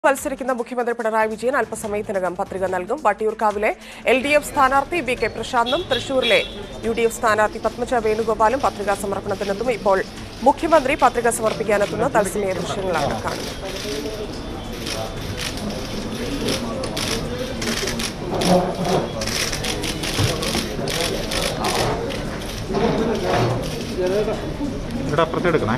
മത്സരിക്കുന്ന മുഖ്യമന്ത്രി പിണറായി വിജയൻ അല്പസമയത്തിനകം പത്രിക നൽകും വട്ടിയൂർക്കാവിലെ എൽ ഡി എഫ് സ്ഥാനാർത്ഥി വി കെ പ്രശാന്തും തൃശൂരിലെ യു ഡി എഫ് സ്ഥാനാർത്ഥി പത്മജ വേണുഗോപാലും പത്രികാ സമർപ്പണത്തിനെത്തും ഇപ്പോൾ മുഖ്യമന്ത്രി പത്രിക സമർപ്പിക്കാനെത്തുന്ന തത്സമയ ദൃശ്യങ്ങളാണ് കാണുന്നത് ഇവിടെ അപ്പുറത്ത് എടുക്കണേ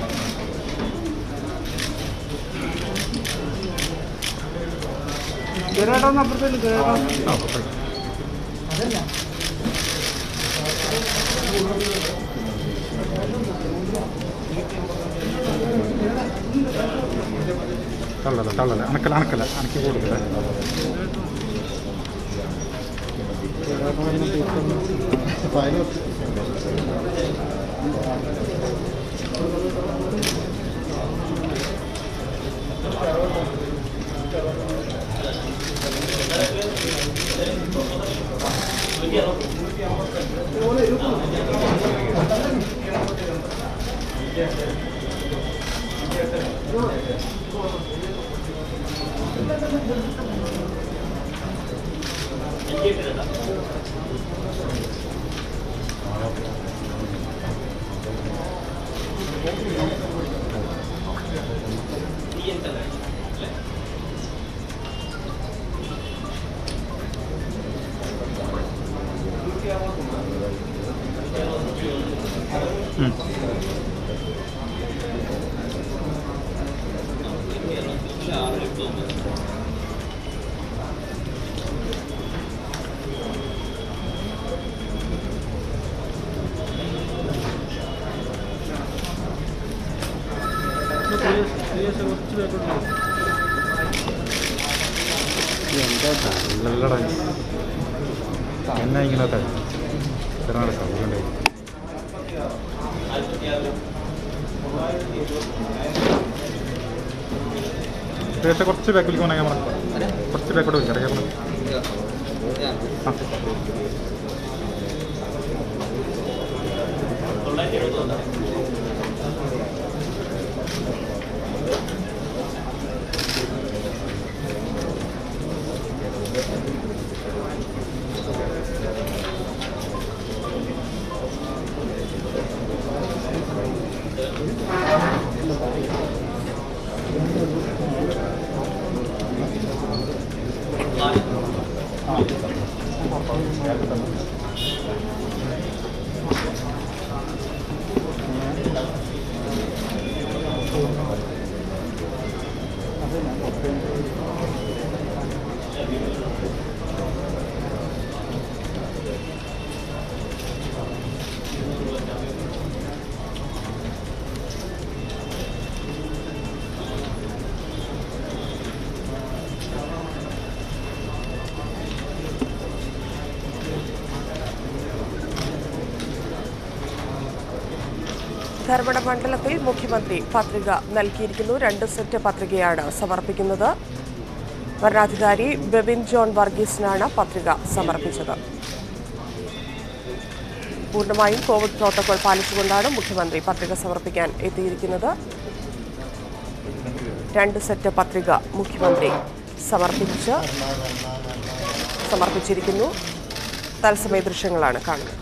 ആ, അപ്പുറത്തേക്ക്. തള്ളല തള്ളല അണക്കല അണക്കല അണക്കി കൊടുക്കല നല്ലടാ എന്നാ ഇങ്ങനെ ചെറുനാട് സൗകര്യം ഏകദേശം കുറച്ച് ബാക്കിലേക്ക് പോകണേ ക്യാമറ കുറച്ച് ബാക്കോട്ട് വിളിക്കാം ക്യാമറ ആ ധർമ്മട മണ്ഡലത്തിൽ മുഖ്യമന്ത്രി പത്രിക നൽകിയിരിക്കുന്നു രണ്ട് സെറ്റ് പത്രികയാണ് സമർപ്പിക്കുന്നത് വരണാധികാരി ബെബിൻ ജോൺ വർഗീസിനാണ് പത്രിക സമർപ്പിച്ചത് പൂർണ്ണമായും കോവിഡ് പ്രോട്ടോകോൾ പാലിച്ചുകൊണ്ടാണ് മുഖ്യമന്ത്രി പത്രിക സമർപ്പിക്കാൻ എത്തിയിരിക്കുന്നത് രണ്ട് സെറ്റ് പത്രിക മുഖ്യമന്ത്രി സമർപ്പിച്ച് സമർപ്പിച്ചിരിക്കുന്നു തത്സമയ ദൃശ്യങ്ങളാണ് കാണുന്നത്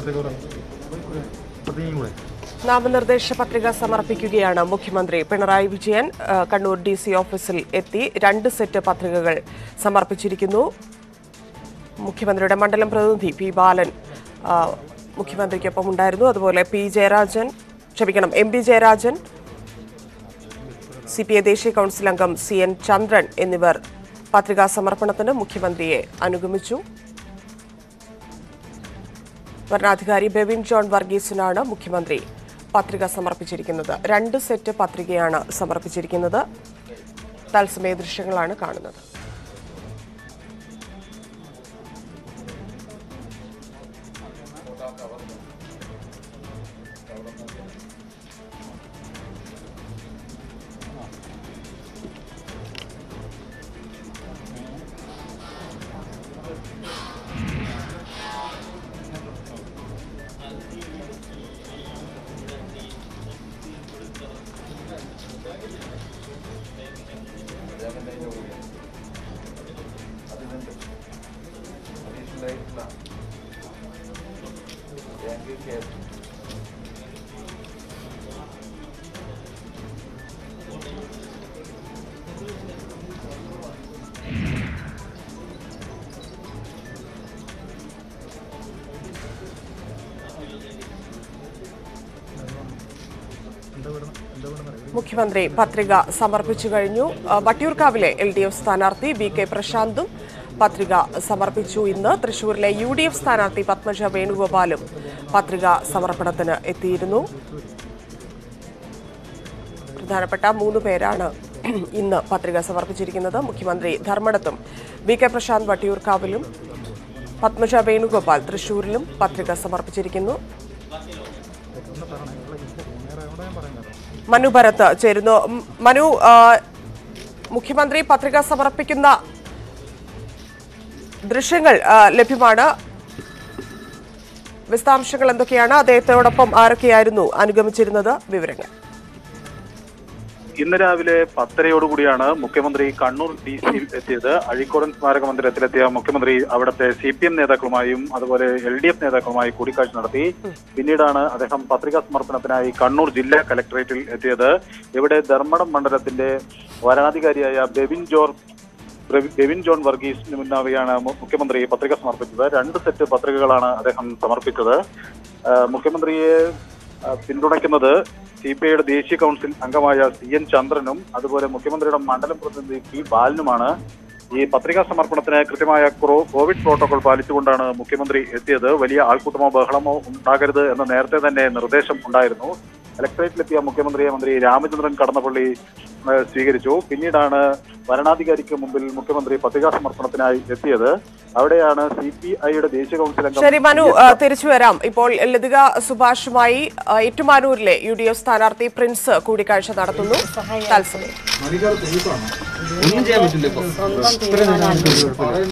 കുറച്ചൊക്കെ കൂടെ അപ്പത്തേക്കും കൂടെ നാമനിർദ്ദേശ പത്രിക സമർപ്പിക്കുകയാണ് മുഖ്യമന്ത്രി പിണറായി വിജയൻ ആ, കണ്ണൂർ ഡി സി ഓഫീസിൽ എത്തി രണ്ട് സെറ്റ് പത്രികകൾ സമർപ്പിച്ചിരിക്കുന്നു മുഖ്യമന്ത്രിയുടെ മണ്ഡലം പ്രതിനിധി പി ബാലൻ ആ, മുഖ്യമന്ത്രിക്കൊപ്പം ഉണ്ടായിരുന്നു അതുപോലെ പി ജയരാജൻ ക്ഷമിക്കണം M P Jayarajan C P I ദേശീയ കൗൺസിൽ അംഗം സി എൻ ചന്ദ്രൻ എന്നിവർ പത്രികാ സമർപ്പണത്തിന് മുഖ്യമന്ത്രിയെ അനുഗമിച്ചു ഭരണാധികാരി ബെവിൻ ജോൺ വർഗീസിനാണ് മുഖ്യമന്ത്രി പത്രിക സമർപ്പിച്ചിരിക്കുന്നത് രണ്ട് സെറ്റ് പത്രികയാണ് സമർപ്പിച്ചിരിക്കുന്നത് തത്സമയ ദൃശ്യങ്ങളാണ് കാണുന്നത് എന്താ വിടണം എന്താ വിടണം അറിയില്ല മുഖ്യമന്ത്രി പത്രിക സമർപ്പിച്ചു കഴിഞ്ഞു ആ, വട്ടിയൂർക്കാവിലെ എൽ ഡി എഫ് സ്ഥാനാർത്ഥി ബി കെ പ്രശാന്തും പത്രിക സമർപ്പിച്ചു ഇന്ന് തൃശൂരിലെ യു ഡി എഫ് സ്ഥാനാർത്ഥി പത്മജ വേണുഗോപാലും പത്രിക സമർപ്പണത്തിന് എത്തിയിരുന്നു പ്രധാനപ്പെട്ട മൂന്ന് പേരാണ് ഇന്ന് പത്രിക സമർപ്പിച്ചിരിക്കുന്നത് മുഖ്യമന്ത്രി ധർമ്മടത്തും ബി കെ പ്രശാന്ത് വട്ടിയൂർക്കാവിലും പത്മജ വേണുഗോപാൽ തൃശൂരിലും പത്രിക സമർപ്പിച്ചിരിക്കുന്നു ഒന്ന് പറയണേ ഇവിടെ ഇപ്പോൾ നേരെ അവിടെ ഞാൻ പറയാൻ കേട്ടോ മനു ഭരത് ചേരുന്നു ഉം, മനു ആ, മുഖ്യമന്ത്രി പത്രിക സമർപ്പിക്കുന്ന ദൃശ്യങ്ങൾ ആ, ലഭ്യമാണ് വിശദാംശങ്ങൾ എന്തൊക്കെയാണ് അദ്ദേഹത്തോടൊപ്പം ആരൊക്കെയായിരുന്നു അനുഗമിച്ചിരുന്നത് വിവരങ്ങൾ ഇന്ന് രാവിലെ പത്തരയോടുകൂടിയാണ് മുഖ്യമന്ത്രി കണ്ണൂർ ഡി സിയിൽ എത്തിയത് അഴീക്കോടൻ സ്മാരക മന്ദിരത്തിലെത്തിയ മുഖ്യമന്ത്രി അവിടുത്തെ സി പി എം നേതാക്കളുമായും അതുപോലെ എൽ ഡി എഫ് നേതാക്കളുമായി കൂടിക്കാഴ്ച നടത്തി പിന്നീടാണ് അദ്ദേഹം പത്രികാ സമർപ്പണത്തിനായി കണ്ണൂർ ജില്ലാ കലക്ടറേറ്റിൽ എത്തിയത് ഇവിടെ ധർമ്മടം മണ്ഡലത്തിന്റെ വരണാധികാരിയായ ബെവിൻ ജോർജ് ബെവി- ബെവിൻ ജോൺ വർഗീസിന് മുന്നാവെയാണ് മു- മുഖ്യമന്ത്രി പത്രിക സമർപ്പിച്ചത് രണ്ട് സെറ്റ് പത്രികകളാണ് അദ്ദേഹം സമർപ്പിച്ചത് ആ, മുഖ്യമന്ത്രിയെ ആ, പിന്തുണയ്ക്കുന്നത് സി പി ഐയുടെ ദേശീയ കൗൺസിൽ അംഗമായ സി എൻ ചന്ദ്രനും അതുപോലെ മുഖ്യമന്ത്രിയുടെ മണ്ഡലം പ്രതിനിധി പി ബാലനുമാണ് ഈ പത്രികാ സമർപ്പണത്തിന് കൃത്യമായ ക്രോ- കോവിഡ് പ്രോട്ടോകോൾ പാലിച്ചുകൊണ്ടാണ് മുഖ്യമന്ത്രി എത്തിയത് വലിയ ആൾക്കൂട്ടമോ ബഹളമോ ഉണ്ടാകരുത് എന്ന് നേരത്തെ തന്നെ നിർദ്ദേശം ഉണ്ടായിരുന്നു കലക്ടറേറ്റിലെത്തിയ മുഖ്യമന്ത്രിയെ മന്ത്രി രാമചന്ദ്രൻ കടന്നപ്പള്ളി ഏഹ്, സ്വീകരിച്ചു പിന്നീടാണ് വരണാധികാരിക്ക് മുമ്പിൽ മുഖ്യമന്ത്രി പത്രികാ സമർപ്പണത്തിനായി എത്തിയത് അവിടെയാണ് സി പി ഐയുടെ ദേശീയ കൗൺസിൽ അംഗം ശരി മനു ആ, തിരിച്ചു വരാം ഇപ്പോൾ ലതിക സുഭാഷുമായി ആ, ഏറ്റുമാനൂരിലെ യു ഡി എഫ് സ്ഥാനാർത്ഥി പ്രിൻസ് കൂടിക്കാഴ്ച നടത്തുന്നു തത്സമയം ഒന്നും ചെയ്യാൻ പറ്റില്ല ഇപ്പൊ